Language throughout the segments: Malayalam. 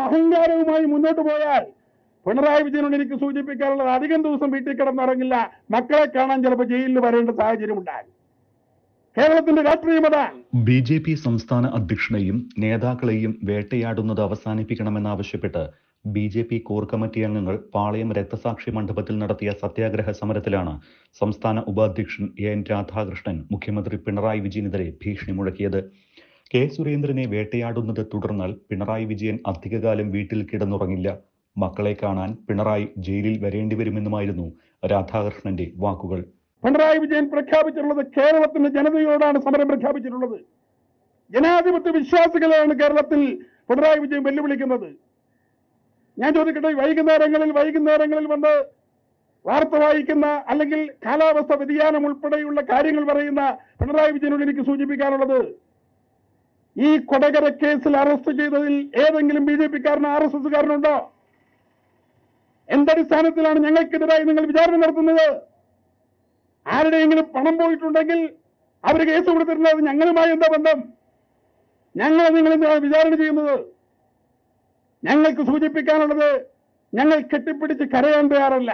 അഹങ്കാരവുമായി മുന്നോട്ട് പോയാൽ പിണറായി വിജയനോട് എനിക്ക് സൂചിപ്പിക്കാനുള്ളത് അധികം ദിവസം വീട്ടിൽ കിടന്നിറങ്ങില്ല മക്കളെ കാണാൻ ചിലപ്പോൾ ജയിലിൽ വരേണ്ട സാഹചര്യം ഉണ്ടാകും കേരളത്തിന്റെ രാഷ്ട്രീയം അതാണ് ബി ജെ പി സംസ്ഥാന അധ്യക്ഷനെയും നേതാക്കളെയും വേട്ടയാടുന്നത് അവസാനിപ്പിക്കണമെന്നാവശ്യപ്പെട്ട് B J P core committee അംഗങ്ങൾ പാളയം രക്തസാക്ഷി മണ്ഡപത്തിൽ നടത്തിയ സത്യാഗ്രഹ സമരത്തിലാണ് സംസ്ഥാന ഉപാധ്യക്ഷൻ എ എൻ രാധാകൃഷ്ണൻ മുഖ്യമന്ത്രി പിണറായി വിജയനെതിരെ ഭീഷണി മുഴക്കിയത് കെ സുരേന്ദ്രനെ വേട്ടയാടുന്നത് തുടർന്നാൽ പിണറായി വിജയൻ അധികകാലം വീട്ടിൽ കിടന്നുറങ്ങില്ല മക്കളെ കാണാൻ പിണറായി ജയിലിൽ വരേണ്ടി വരുമെന്നുമായിരുന്നു രാധാകൃഷ്ണന്റെ വാക്കുകൾ പിണറായി വിജയൻ പ്രഖ്യാപിച്ചിട്ടുള്ളത് കേരളത്തിന്റെ ജനതയോടാണ് സമരം പ്രഖ്യാപിച്ചിട്ടുള്ളത് ജനാധിപത്യ വിശ്വാസികളെയാണ് കേരളത്തിൽ പിണറായി വിജയൻ വെല്ലുവിളിക്കുന്നത് ഞാൻ ചോദിക്കട്ടെ വൈകുന്നേരങ്ങളിൽ വൈകുന്നേരങ്ങളിൽ വന്ന് വാർത്ത വായിക്കുന്ന അല്ലെങ്കിൽ കാലാവസ്ഥ വ്യതിയാനം ഉൾപ്പെടെയുള്ള കാര്യങ്ങൾ പറയുന്ന പിണറായി വിജയനോട് എനിക്ക് സൂചിപ്പിക്കാനുള്ളത് ഈ കൊടകര കേസിൽ അറസ്റ്റ് ചെയ്തതിൽ ഏതെങ്കിലും ബി ജെ പിക്കാരനോ ആർ എസ് എസ്സുകാരനുണ്ടോ എന്തടിസ്ഥാനത്തിലാണ് ഞങ്ങൾക്കെതിരായി നിങ്ങൾ വിചാരണ നടത്തുന്നത് ആരുടെയെങ്കിലും പണം പോയിട്ടുണ്ടെങ്കിൽ അവർ കേസ് കൊടുത്തിട്ടുള്ളത് ഞങ്ങളുമായി എന്താ ബന്ധം ഞങ്ങൾ നിങ്ങൾ എന്തിനാണ് വിചാരണ ചെയ്യുന്നത് ഞങ്ങൾക്ക് സൂചിപ്പിക്കാനുള്ളത് ഞങ്ങൾ കെട്ടിപ്പിടിച്ച് കരയാൻ തയ്യാറല്ല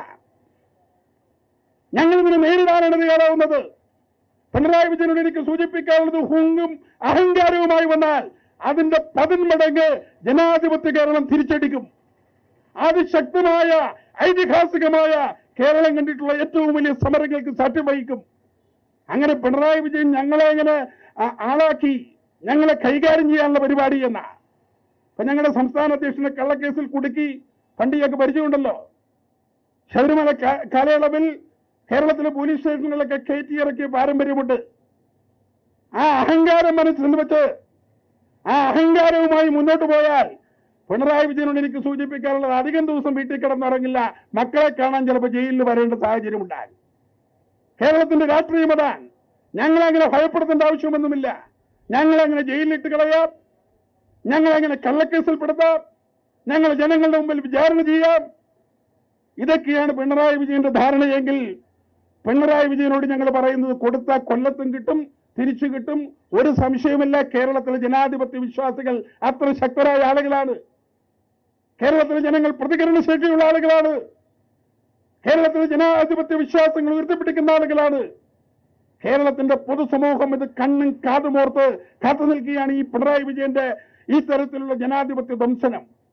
ഞങ്ങൾ ഇതിനെ നേരിടാനാണ് തയ്യാറാവുന്നത് പിണറായി വിജയനോട് എനിക്ക് സൂചിപ്പിക്കാനുള്ളത് ഹുങ്കും അഹങ്കാരവുമായി വന്നാൽ അതിന്റെ പതിന്മടങ്ങ് ജനാധിപത്യ കേരളം തിരിച്ചടിക്കും അതിശക്തമായ ഐതിഹാസികമായ കേരളം കണ്ടിട്ടുള്ള ഏറ്റവും വലിയ സമരങ്ങൾക്ക് സാക്ഷ്യം വഹിക്കും അങ്ങനെ പിണറായി വിജയൻ ഞങ്ങളെ ഇങ്ങനെ ആ, ആളാക്കി ഞങ്ങളെ കൈകാര്യം ചെയ്യാനുള്ള പരിപാടി എന്ന ഇപ്പൊ ഞങ്ങളുടെ സംസ്ഥാന അധ്യക്ഷനെ കള്ളക്കേസിൽ കുടുക്കി പണ്ടിയൊക്കെ പരിചയമുണ്ടല്ലോ ശബരിമല കാ- കാലയളവിൽ കേരളത്തിലെ പോലീസ് സ്റ്റേഷനുകളിലൊക്കെ കയറ്റി ഇറക്കിയ പാരമ്പര്യമുണ്ട് ആ അഹങ്കാരം മനസ്സിൽ വെച്ച് ആ അഹങ്കാരവുമായി മുന്നോട്ട് പോയാൽ പിണറായി വിജയനോട് എനിക്ക് സൂചിപ്പിക്കാനുള്ളത് അധികം ദിവസം വീട്ടിൽ കിടന്നിറങ്ങില്ല മക്കളെ കാണാൻ ചിലപ്പോൾ ജയിലിൽ വരേണ്ട സാഹചര്യം ഉണ്ടാകും കേരളത്തിന്റെ രാഷ്ട്രീയം അതാണ് ഞങ്ങളങ്ങനെ ഭയപ്പെടുത്തേണ്ട ആവശ്യമൊന്നുമില്ല ഞങ്ങളങ്ങനെ ജയിലിലിട്ട് കളയാം ഞങ്ങളങ്ങനെ കള്ളക്കേസിൽപ്പെടുത്താം ഞങ്ങൾ ജനങ്ങളുടെ മുമ്പിൽ വിചാരണ ചെയ്യാം ഇതൊക്കെയാണ് പിണറായി വിജയന്റെ ധാരണയെങ്കിൽ പിണറായി വിജയനോട് ഞങ്ങൾ പറയുന്നത് കൊടുത്ത കൊല്ലത്തും കിട്ടും തിരിച്ചു കിട്ടും ഒരു സംശയമില്ല കേരളത്തിലെ ജനാധിപത്യ വിശ്വാസികൾ അത്ര ശക്തരായ ആളുകളാണ് കേരളത്തിലെ ജനങ്ങൾ പ്രതികരണ ശേഷിയുള്ള ആളുകളാണ് കേരളത്തിലെ ജനാധിപത്യ വിശ്വാസങ്ങൾ ഉയർത്തിപ്പിടിക്കുന്ന ആളുകളാണ് കേരളത്തിന്റെ പൊതുസമൂഹം ഇത് കണ്ണും കാതുമോർത്ത് കാത്തു നിൽക്കുകയാണ് ഈ പിണറായി വിജയന്റെ ഈ തരത്തിലുള്ള ജനാധിപത്യ ദംശനം